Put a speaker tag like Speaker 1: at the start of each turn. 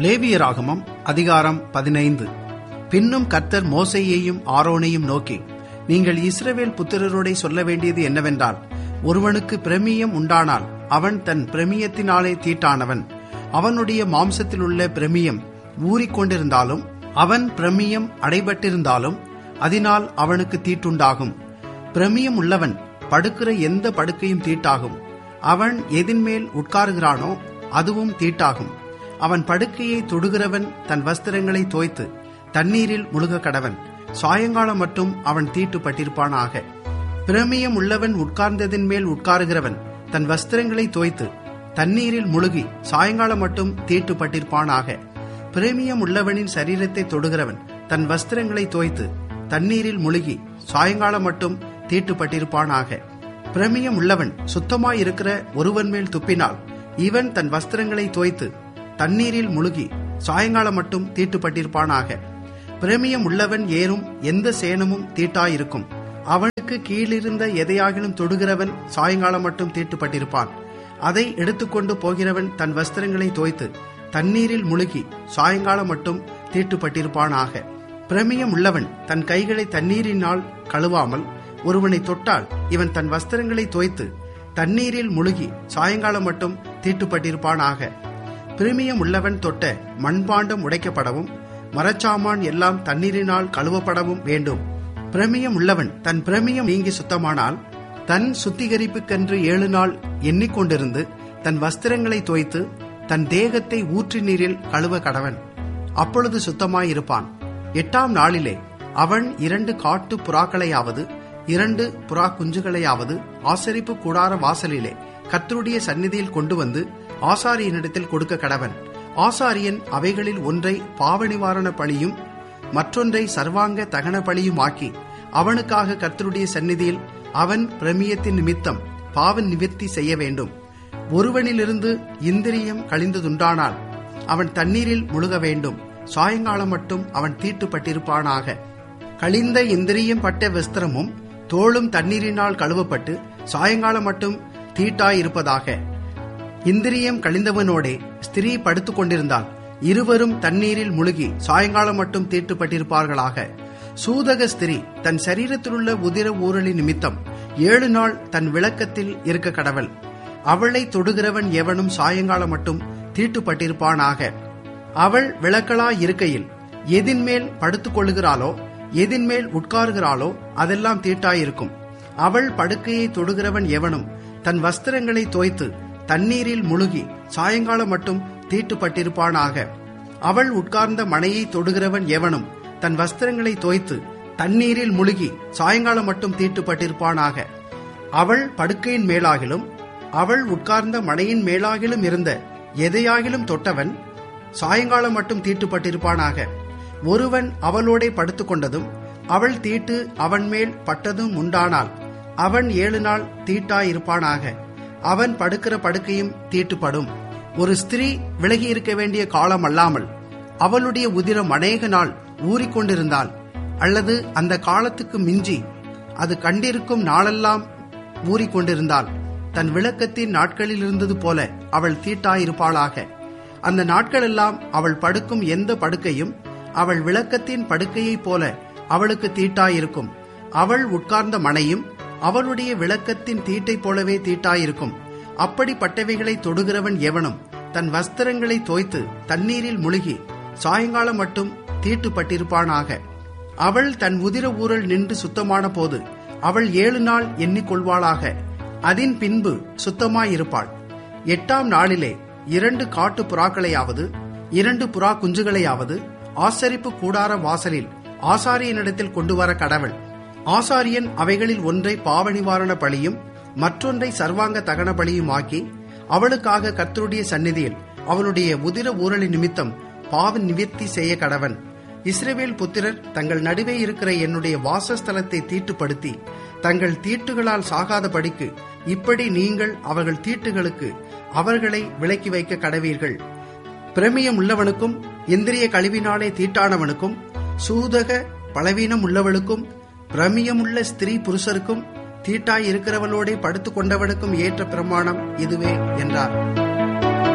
Speaker 1: லேவியராகமம் அதிகாரம் பதினைந்து பின்னும் கர்த்தர் மோசையையும் ஆரோனையும் நோக்கி நீங்கள் இஸ்ரவேல் புத்திரரோடே சொல்ல வேண்டியது என்னவென்றால் ஒருவனுக்கு பிரமியம் உண்டானால் அவன் தன் பிரமியத்தினாலே தீட்டானவன் அவனுடைய மாம்சத்திலுள்ள பிரமியம் ஊறிக்கொண்டிருந்தாலும் அவன் பிரமியம் அடைபட்டிருந்தாலும் அதனால் அவனுக்கு தீட்டுண்டாகும் பிரமியம் உள்ளவன் படுக்கிற எந்த படுக்கையும் தீட்டாகும் அவன் எதின்மேல் உட்காருகிறானோ அதுவும் தீட்டாகும் அவன் படுக்கையை தொடுகிறவன் தன் வஸ்திரங்களை தோய்த்து தண்ணீரில் முழுக கடவன் சாயங்காலம் மட்டும் அவன் தீட்டுப்பட்டிருப்பானாக பிரமியம் உள்ளவன் உட்கார்ந்ததின் மேல் உட்காருகிறவன் தன் வஸ்திரங்களை தோய்த்து தண்ணீரில் முழுகி சாயங்காலம் மட்டும் தீட்டுப்பட்டிருப்பானாக பிரேமியம் உள்ளவனின் சரீரத்தை தொடுகிறவன் தன் வஸ்திரங்களை தோய்த்து தண்ணீரில் முழுகி சாயங்காலம் மட்டும் தீட்டுப்பட்டிருப்பானாக பிரமியம் உள்ளவன் சுத்தமாயிருக்கிற ஒருவன் மேல் துப்பினால் இவன் தன் வஸ்திரங்களை தோய்த்து தண்ணீரில் முழுகி சாயங்காலம் மட்டும் தீட்டுப்பட்டிருப்பானாக பிரமியம் உள்ளவன் ஏறும் எந்த சேனமும் தீட்டாயிருக்கும் அவனுக்கு கீழிருந்த எதையாகிலும் தொடுகிறவன் சாயங்காலம் மட்டும் தீட்டுப்பட்டிருப்பான் அதை எடுத்துக்கொண்டு போகிறவன் தன் வஸ்திரங்களை தோய்த்து தண்ணீரில் முழுகி சாயங்காலம் மட்டும் தீட்டுப்பட்டிருப்பானாக பிரமியம் உள்ளவன் தன் கைகளை தண்ணீரினால் கழுவாமல் ஒருவனை தொட்டால் இவன் தன் வஸ்திரங்களை தோய்த்து தண்ணீரில் முழுகி சாயங்காலம் மட்டும் தீட்டுப்பட்டிருப்பானாக பிரமியம் உள்ளவன் தொட்ட மண்பாண்டம் உடைக்கப்படவும் மரச்சாமான் எல்லாம் தண்ணீரினால் கழுவப்படவும் வேண்டும் பிரமியம் உள்ளவன் தன் பிரமியம் நீங்கி சுத்தமானால் தன் சுத்திகரிப்புக்கென்று ஏழு நாள் எண்ணிக்கொண்டிருந்து தன் வஸ்திரங்களை தோய்த்து தன் தேகத்தை ஊற்றி நீரில் கழுவ கடவன் அப்பொழுது சுத்தமாயிருப்பான் எட்டாம் நாளிலே அவன் இரண்டு காட்டு புறாக்களையாவது இரண்டு புறா குஞ்சுகளையாவது ஆசரிப்பு கூடார வாசலிலே கர்த்தருடைய சந்நிதியில் கொண்டு வந்து ஆசாரியனிடத்தில் கொடுக்க கடவன் ஆசாரியன் அவைகளில் ஒன்றை பாவநிவாரண பலியும் மற்றொன்றை சர்வாங்க தகன பலியும் ஆக்கி அவனுக்காக கர்த்தருடைய சந்நிதியில் அவன் பிரமியத்தின் நிமித்தம் பாவ நிவர்த்தி செய்ய வேண்டும் ஒருவனிலிருந்து இந்திரியம் கழிந்ததுண்டானால் அவன் தண்ணீரில் முழுக வேண்டும் சாயங்காலம் மட்டும் அவன் தீட்டுப்பட்டிருப்பானாக கழிந்த இந்திரியம் பட்ட வஸ்திரமும் தோளும் தண்ணீரினால் கழுவப்பட்டு சாயங்காலம் மட்டும் தீட்டாயிருப்பதாக இந்திரியம் கழிந்தவனோடே ஸ்திரீ படுத்துக் கொண்டிருந்தால் இருவரும் தண்ணீரில் முழுகி சாயங்காலம் மட்டும் தீட்டுப்பட்டிருப்பார்களாக சூதக ஸ்திரீ தன் சரீரத்திலுள்ள உதிர ஊரலி நிமித்தம் ஏழு நாள் தன் விளக்கத்தில் இருக்க கடவள் அவளை தொடுகிறவன் எவனும் சாயங்காலம் மட்டும் தீட்டுப்பட்டிருப்பானாக அவள் விளக்கலா இருக்கையில் எதின்மேல் படுத்துக் கொள்ளுகிறாளோ எதின்மேல் உட்காருகிறாளோ அதெல்லாம் தீட்டாயிருக்கும் அவள் படுக்கையை தொடுகிறவன் எவனும் தன் வஸ்திரங்களை தோய்த்து தண்ணீரில் முழுகி சாயங்காலம் மட்டும் தீட்டுப்பட்டிருப்பானாக அவள் உட்கார்ந்த மனையை தொடுகிறவன் எவனும் தன் வஸ்திரங்களை தோய்த்து தண்ணீரில் முழுகி சாயங்காலம் மட்டும் தீட்டுப்பட்டிருப்பானாக அவள் படுக்கையின் மேலாகிலும் அவள் உட்கார்ந்த மனையின் மேலாகிலும் இருந்த எதையாகிலும் தொட்டவன் சாயங்காலம் மட்டும் தீட்டுப்பட்டிருப்பானாக ஒருவன் அவளோடே படுத்துக்கொண்டதும் அவள் தீட்டு அவன் மேல் பட்டதும் உண்டானால் அவன் ஏழு நாள் தீட்டாயிருப்பானாக அவன் படுக்கிற படுக்கையும் தீட்டுப்படும் ஒரு ஸ்திரீ விலகி இருக்க வேண்டிய காலம் அல்லாமல் அவளுடைய உதிரம் அநேக நாள் ஊறிக்கொண்டிருந்தால் அல்லது அந்த காலத்துக்கு மிஞ்சி அது கண்டிருக்கும் நாளெல்லாம் ஊறிக்கொண்டிருந்தால் தன் விளக்கத்தின் நாட்களில் இருந்தது போல அவள் தீட்டாயிருப்பாளாக அந்த நாட்களெல்லாம் அவள் படுக்கும் எந்த படுக்கையும் அவள் விளக்கத்தின் படுக்கையைப் போல அவளுக்கு தீட்டாயிருக்கும் அவள் உட்கார்ந்த மனையும் அவளுடைய விளக்கத்தின் தீட்டைப் போலவே தீட்டாயிருக்கும் அப்படிப்பட்டவைகளை தொடுகிறவன் எவனும் தன் வஸ்திரங்களை தோய்த்து தண்ணீரில் முழுகி சாயங்காலம் மட்டும் தீட்டுப்பட்டிருப்பானாக அவள் தன் உதிர ஊரல் நின்று சுத்தமான போது அவள் ஏழு நாள் எண்ணிக்கொள்வாளாக அதன் பின்பு சுத்தமாயிருப்பாள் எட்டாம் நாளிலே இரண்டு காட்டு புறாக்களையாவது இரண்டு புறா குஞ்சுகளையாவது ஆசரிப்பு கூடார வாசலில் ஆசாரியனிடத்தில் கொண்டு வர கடவள் ஆசாரியன் அவைகளில் ஒன்றை பாவ நிவாரண பலியும் மற்றொன்றை சர்வாங்க தகன பலியும் ஆக்கி அவளுக்காக கர்த்தருடைய சந்நிதியில் அவளுடைய உதிர ஊரலி நிமித்தம் பாவ நிவர்த்தி செய்ய கடவன் இஸ்ரேவேல் புத்திரர் தங்கள் நடுவே இருக்கிற என்னுடைய வாசஸ்தலத்தை தீட்டுப்படுத்தி தங்கள் தீட்டுகளால் சாகாதபடிக்கு இப்படி நீங்கள் அவர்கள் தீட்டுகளுக்கு அவர்களை விலக்கி வைக்க கடவீர்கள் பிரமியம் உள்ளவனுக்கும் இந்திரிய கழிவினாலே தீட்டானவனுக்கும் சூதக பலவீனம் உள்ளவளுக்கும் பிரமியமுள்ள ஸ்திரீ புருஷருக்கும் தீட்டாய் இருக்கிறவளோடே படுத்துக் கொண்டவனுக்கும் ஏற்ற பிரமாணம் இதுவே என்றார்